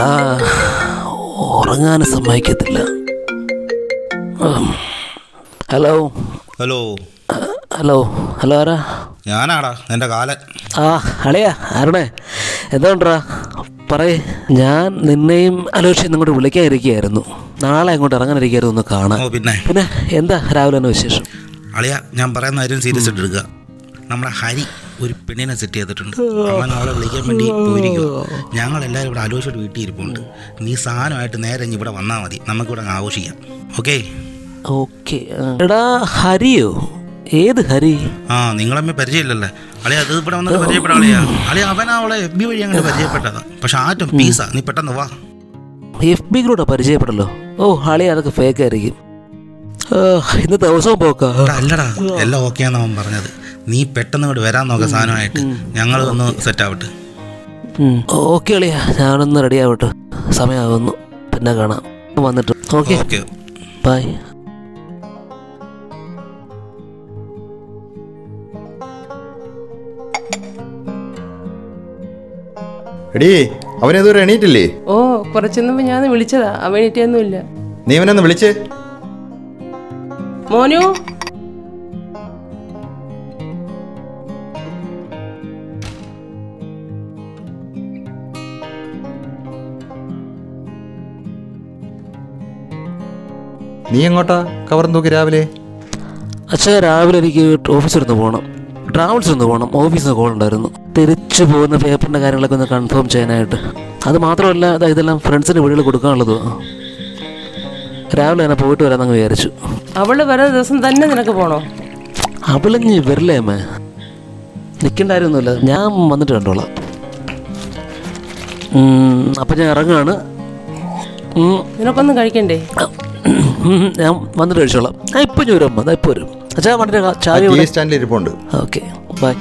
എടാ ഉറങ്ങാൻ സമ്മതിക്കത്തില്ല ഉം. ഹലോ ഹലോ ഹലോ ഹലോ ആരാ ഞാനാടാ എൻ്റെ കാലൻ ആ അളിയാ ആരുടെ എന്താണ്ടാ പറയേ ഞാൻ നിന്നെയും അലോഷിയും ഇങ്ങോട്ട് വിളിക്കാതിരിക്കുകയായിരുന്നു നാളെ അങ്ങോട്ട് ഇറങ്ങാനിരിക്കുകയായിരുന്നു ഒന്ന് കാണാൻ ഓ പിന്നെ പിന്നെ എന്താ രാവിലെ തന്നെ വിശേഷം അളിയ ഞാൻ പറയുന്ന കാര്യം സീരിയസ് ആയിട്ട് എടുക്കുക നമ്മുടെ ഹരി ഒരു പെണ്ണിനെ സെറ്റ് ചെയ്തിട്ടുണ്ട് അവൻ അവളെ വിളിക്കാൻ വേണ്ടി പോയിരിക്കുക ഞങ്ങൾ എല്ലാവരും ഇവിടെ ആലോചിച്ചിട്ട് വീട്ടിൽ ഇരിപ്പുണ്ട് നീ സാധനമായിട്ട് നേരെ ഇങ്ങ് ഇവിടെ വന്നാൽ മതി നമുക്കിവിടെ അങ്ങ് ആഘോഷിക്കാം ഓക്കെ ഓക്കെ എടാ ഹരിയോ ഏത് ഹരി ആ നിങ്ങളമ്മ പരിചയമില്ലല്ലേ അളിയ അത് ഇവിടെ വന്നിട്ട് പരിചയപ്പെട്ട അളിയാ അളിയ അവൻ അവളെ എഫ് ബി വഴി അങ്ങോട്ട് പരിചയപ്പെട്ടതാ പക്ഷെ ആറ്റം പീസാ നീ പെട്ടെന്ന് വാ എഫ് ബിയിലൂടെ പരിചയപ്പെടല്ലോ ഓ ഹളി അതൊക്കെ ഫേക്ക് ആയിരിക്കും ആ, ഇന്ന് ദിവസവും പോക്കാ എടാ, അല്ലടാ എല്ലാം ഓക്കെയാന്ന് അവൻ പറഞ്ഞത് നീ പെട്ടെന്ന് ഇങ്ങോട്ട് വരാൻ നോക്ക സാധനമായിട്ട് ഞങ്ങൾ ഒന്ന് സെറ്റ് ആവട്ടെ ഓക്കെ അളിയാ ഞാനൊന്ന് റെഡി ആവട്ടെ സമയമാകുന്നു പിന്നെ കാണാം വന്നിട്ട് ഓക്കെ ഓക്കെ ബൈ എടീ അവനേതൊരു എണീറ്റില്ലേ ഓ കുറച്ചു മുമ്പ് ഞാൻ വിളിച്ചതാ അവൻ എണീറ്റൊന്നുമില്ല നീ അവനൊന്ന് വിളിച്ചേ മോനു നീ എങ്ങോട്ടാ കവറും തൂക്കി രാവിലെ അച്ഛാ രാവിലെ എനിക്ക് ഓഫീസിൽ നിന്ന് പോകണം ട്രാവൽസിൽ നിന്ന് പോകണം ഓഫീസിൽ നിന്ന് കോൾ ഉണ്ടായിരുന്നു തിരിച്ചു പോകുന്ന പേപ്പറിൻ്റെ കാര്യങ്ങളൊക്കെ ഒന്ന് കൺഫേം ചെയ്യാനായിട്ട് അത് മാത്രമല്ല ദാ ഇതെല്ലാം ഫ്രണ്ട്സിന് വീടുകളിൽ കൊടുക്കാനുള്ളത് രാവിലെ തന്നെ പോയിട്ട് വരാമെന്നങ്ങ് വിചാരിച്ചു അവള് വരെ ദിവസം തന്നെ നിനക്ക് പോണോ അവളിഞ്ഞ് വരില്ലേ അമ്മേ നിൽക്കേണ്ടായിരുന്നില്ല ഞാൻ വന്നിട്ട് കണ്ടോളാം ഉം, അപ്പം ഞാൻ ഇറങ്ങുകയാണ് ഉം, നിനക്കൊന്നും കഴിക്കണ്ടേ ഉം, ഞാൻ വന്നിട്ട് കഴിച്ചോളാം ഞാൻ ഇപ്പം ഞാൻ വരും അമ്മ ഇപ്പോൾ വരും അച്ഛാ വണ്ടിയുടെ ആ ചാവി ടി ഇവിടെ സ്റ്റാൻഡിൽ ഇരിപ്പുണ്ട് ഓക്കെ ബൈ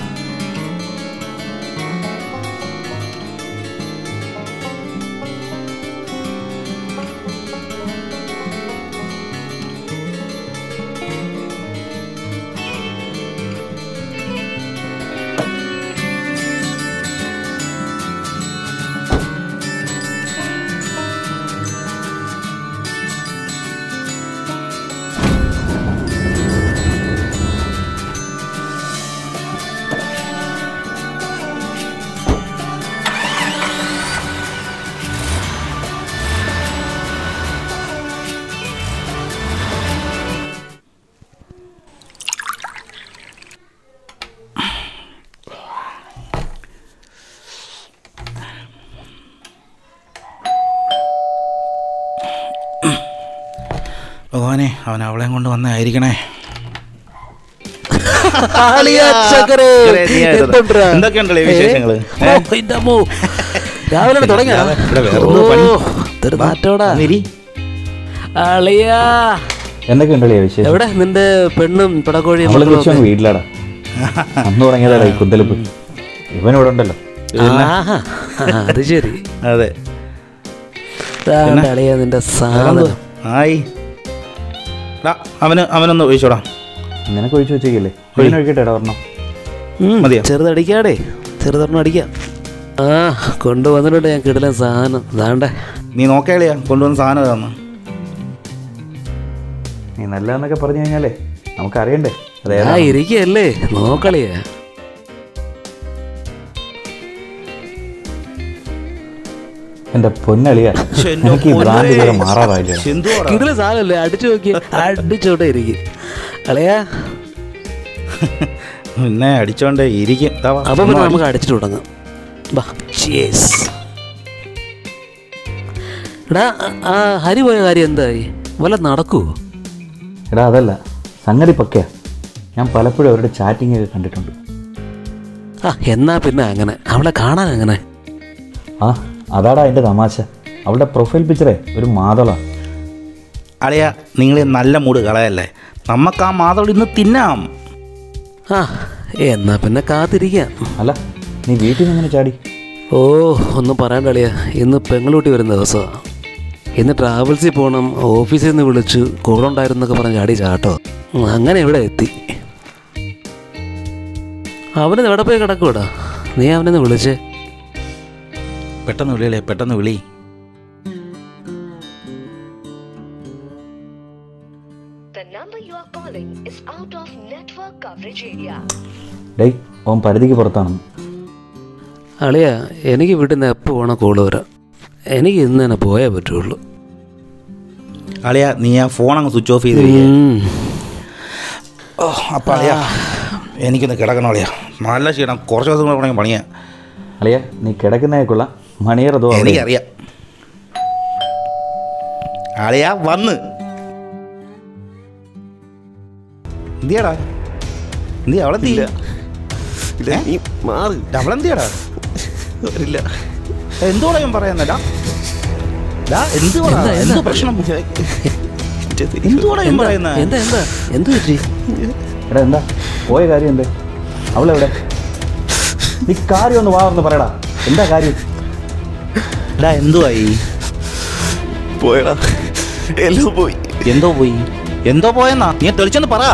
ഭഗവാനെ അവൻ അവളെ കൊണ്ട് വന്നായിരിക്കണേ എന്തൊക്കെയുണ്ടല്ലേ വിശേഷങ്ങള് രാവിലെ തുടങ്ങിയ ഇവിടെ വേറെന്തോ പണി. നാട്ടോടാ നിരി അളിയാ എന്തൊക്കെയുണ്ടല്ലേ വിശേഷം എവിടെ നിന്റെ പെണ്ണും പിടക്കോഴിയും അവള് മക്കളും കൊച്ചു ഒക്കെ? വീട്ടിലാടാ അന്ന് തുടങ്ങിയതാടാ ഈ കുന്തലിപ്പ് ഇവൻ ഇവിടെ ഉണ്ടല്ലോ ആഹാ, അത് ശരി അതെ ഇതാണ് അളിയാ നിന്റെ സാധനം ആയി ഡാ, അവന് അവനൊന്ന് ഒഴിച്ചോടാ നിനക്ക് ഒഴിച്ചു വെച്ചേക്കില്ലേ ഒഴിഞ്ഞു ഒഴിക്കട്ടെ ഒരെണ്ണം ഉം, മതിയോ? ചെറുതടിക്കാടേ ചെറുതൊരെണ്ണം അടിക്കാം ആ കൊണ്ടുവന്നിട്ടുണ്ട് ഞാൻ കിടലൻ സാധനം ഇതാണ്ടേ നീ നോക്കേളിയാ കൊണ്ടുവന്ന സാധനം തന്നു നീ നല്ലതെന്നൊക്കെ പറഞ്ഞു കഴിഞ്ഞാലേ നമുക്കറിയണ്ടേ ആ അതേതാ ഇരിക്കല്ലേ നോക്കളിയാ എന്റെ പൊന്നളിയാ ശ്ശെ, എൻ്റെ എനിക്ക് ഈ ബ്രാൻഡ് പൊന്നേ. ഇതുവരെ മാറാറായില്ല എന്തുവാടാ? കിടല സാധനല്ലേ അടിച്ചു നോക്കി അടിച്ചോട്ടെ ഇരിക്കും അളിയാ പിന്നെ അടിച്ചോണ്ടേ ഇരിക്കും ദാ വാ, അപ്പൊ ഒന്ന് പിന്നെ അടി. നമുക്ക് അടിച്ചിട്ട് തുടങ്ങാം ബാ cheers. എടാ ആ ഹരി പോയ കാര്യം എന്തായി വല്ല നടക്കുവോ എടാ അതല്ല സംഗതി പക്കയാ ഞാൻ പലപ്പോഴും അവരുടെ ചാറ്റിംഗ് ഒക്കെ കണ്ടിട്ടുണ്ട് ആ എന്നാ പിന്നെ അങ്ങനെ അവളെ കാണാൻ അങ്ങനെ ആ അതാടാ അതിന്റെ തമാശ അവളുടെ പ്രൊഫൈൽ പിക്ചറേ ഒരു മാതള അളിയ നിങ്ങൾ നല്ല മൂഡ് കളയല്ലേ നമുക്ക് ആ മാതളം ഇന്ന് തിന്നാം ആ എന്നാ പിന്നെ കാത്തിരിക്കാം അല്ല നീ വീട്ടിൽ നിന്ന് എങ്ങനെ ചാടി ഓ ഒന്നും പറയണ്ട അളിയാ ഇന്ന് പെങ്ങളൂട്ടി വരുന്ന ദിവസമാണ് ഇന്ന് ട്രാവൽസിൽ പോകണം ഓഫീസിൽ നിന്ന് വിളിച്ചു കൂടെ ഉണ്ടായിരുന്നൊക്കെ പറഞ്ഞ് ചാടി ചാട്ടോ ഉം, അങ്ങനെ ഇവിടെ എത്തി അവന് എവിടെ പോയി കിടക്കൂടാ നീ അവനെന്ന് വിളിച്ചേ പെട്ടെന്ന് വിളിയല്ലേ പെട്ടെന്ന് വിളി out of network coverage area. ഡേയ് ഓൻ പരിധിക്ക് പുറത്താണെന്ന് അളിയ എനിക്ക് വീട്ടിൽ നിന്ന് എപ്പോൾ വേണം കോള് വരാം എനിക്ക് ഇന്ന് തന്നെ പോയേ പറ്റുള്ളൂ അളിയ നീ ആ ഫോൺ അങ്ങ് സ്വിച്ച് ഓഫ് ചെയ്ത് വെക്ക്. ഉം. ഓ അപ്പം അളിയ എനിക്കൊന്ന് കിടക്കണം അളിയ നല്ല ക്ഷീണം കുറച്ച് ദിവസം കൂടെ വേണമെങ്കിൽ പണിയാ അളിയ നീ കിടക്കുന്നേക്കുള്ള മണിയറതോ എനിക്കറിയാം അളിയ വന്ന് എന്തിയാടാ എന്തി അവളെന്തില്ല ഇല്ല നീ മാറ് അവളെന്തിയാടാ വരില്ല എന്തോടാ ഞാൻ പറയുന്നടാ എന്തുവാടാ എന്ത് പ്രശ്നം എന്തുവാടാ ഞാൻ പറയുന്നത് എന്താ എന്താ എന്ത് പറ്റി എടാ എന്താ പോയ കാര്യം എന്തേ അവളെവിടെ നീ കാര്യം ഒന്ന് വാ ഒന്ന് പറയടാ എന്താ കാര്യം എടാ എന്തുവായി പോയടാ എല്ലാം പോയി എന്തോ പോയി എന്തോ പോയെന്നാ നീ തെളിച്ചൊന്ന് പറ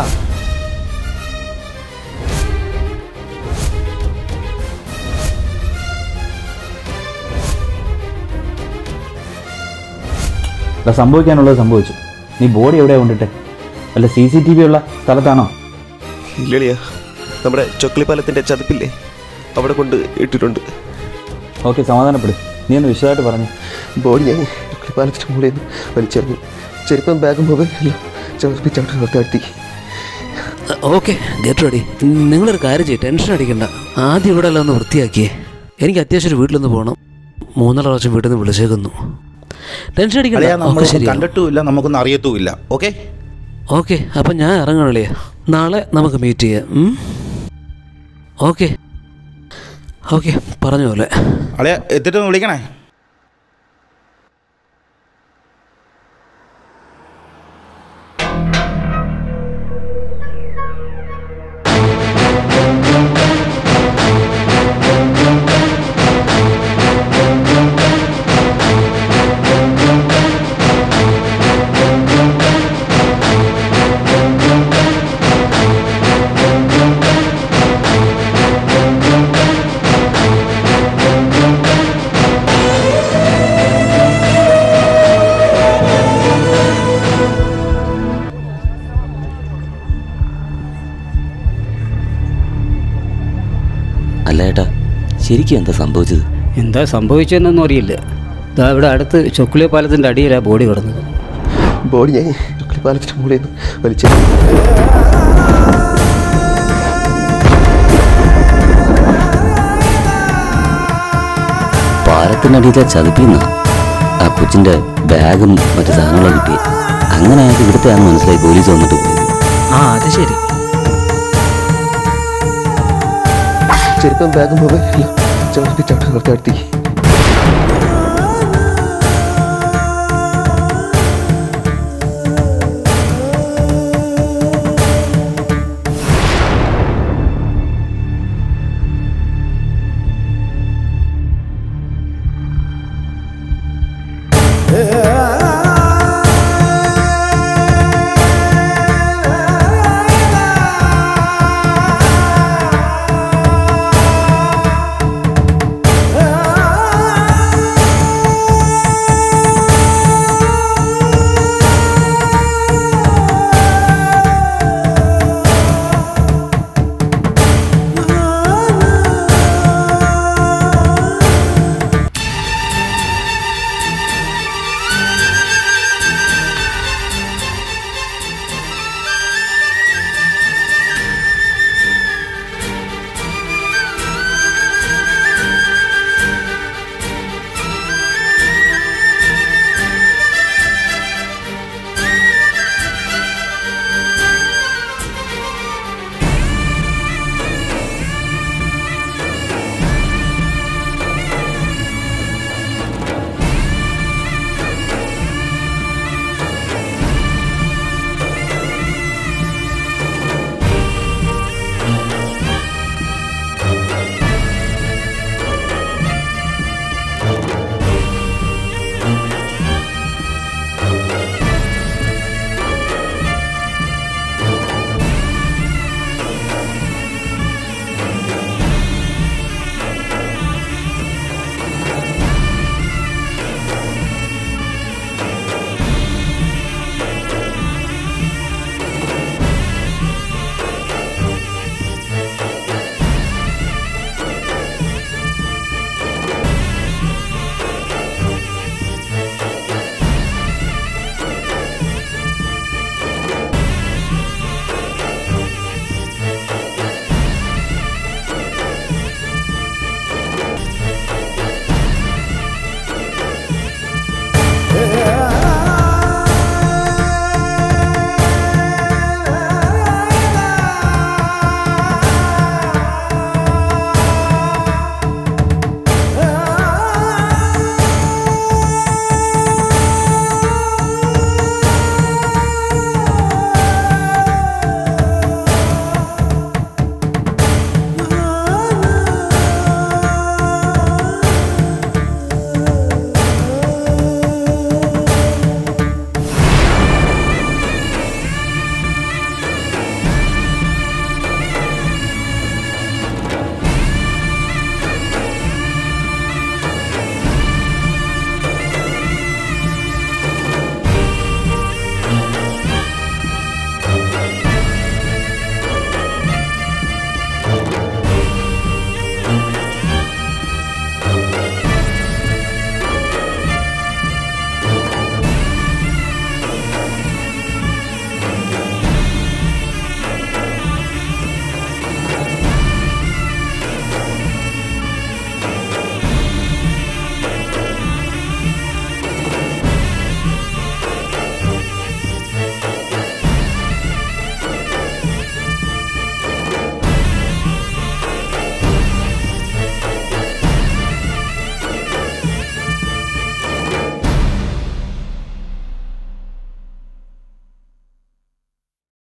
എടാ സംഭവിക്കാനുള്ളത് സംഭവിച്ചു നീ ബോഡി എവിടെയാ കൊണ്ടിട്ടെ വല്ല സി സി ടി വി ഉള്ള സ്ഥലത്താണോ ഇല്ലളിയാ നമ്മുടെ ചൊക്ലിപ്പാലത്തിന്റെ ചതുപ്പില്ലേ അവിടെ കൊണ്ട് ഇട്ടിട്ടുണ്ട് ഓക്കെ സമാധാനപ്പെടും നീ ഒന്ന് വിശദമായിട്ട് പറഞ്ഞു ബോഡി ഞാൻ ചൊക്ലിപ്പാലത്തിന്റെ മുകളിൽ നിന്ന് വലിച്ചെറിഞ്ഞു ചെരുപ്പം ബാഗും മൊബൈൽ എല്ലാം ചവിട്ടി ചവിട്ടി താഴ്ത്തി ഓക്കെ ഗെറ്റ് റെഡി നിങ്ങളൊരു കാര്യം ചെയ്യും ടെൻഷൻ അടിക്കണ്ട ആദ്യം ഇവിടെ എല്ലാം ഒന്ന് വൃത്തിയാക്കിയേ എനിക്ക് അത്യാവശ്യം ഒരു വീട്ടിലൊന്ന് പോകണം മൂന്നാല് പ്രാവശ്യം വീട്ടിൽ നിന്ന് വിളിച്ചേക്കുന്നു ടെൻഷൻ അളിയ അടിക്കണ്ട നമ്മൾ ഒക്കെ ശരിയാവും കണ്ടിട്ടുമില്ല നമുക്കൊന്നും അറിയത്തുമില്ല ഓക്കെ ഓക്കെ അപ്പം ഞാൻ ഇറങ്ങണല്ലേ നാളെ നമുക്ക് മീറ്റ് ചെയ്യാം ഓക്കെ ഓക്കെ പറഞ്ഞ പോലെ അളിയ എത്തിട്ടൊന്ന് വിളിക്കണേ അല്ല ഏട്ടാ ശരിക്കും എന്താ സംഭവിച്ചത് എന്താ സംഭവിച്ചതെന്നൊന്നും അറിയില്ല ദാ ഇവിടെ അടുത്ത് ചൊക്കുളി പാലത്തിൻ്റെ അടിയിലാണ് ബോഡി കിടന്നത് ബോഡി ഞാൻ ചൊക്ലിപ്പാലത്തിന്റെ മുകളിൽ നിന്ന് വലിച്ചെറിഞ്ഞു പാലത്തിനടിയിലെ ചതുപ്പിന്ന ആ കൊച്ചിന്റെ ബാഗും മറ്റു സാധനങ്ങളും കിട്ടി അങ്ങനെ അയാൾക്ക് ഇവിടുത്തെയാണെന്ന് മനസ്സിലായി പോലീസ് വന്നിട്ട് പോയത് ആ അത് ശരി ചെരുപ്പം ബാഗും മൊബൈൽ എല്ലാം ചവിട്ടി ചവിട്ടി താഴ്ത്തി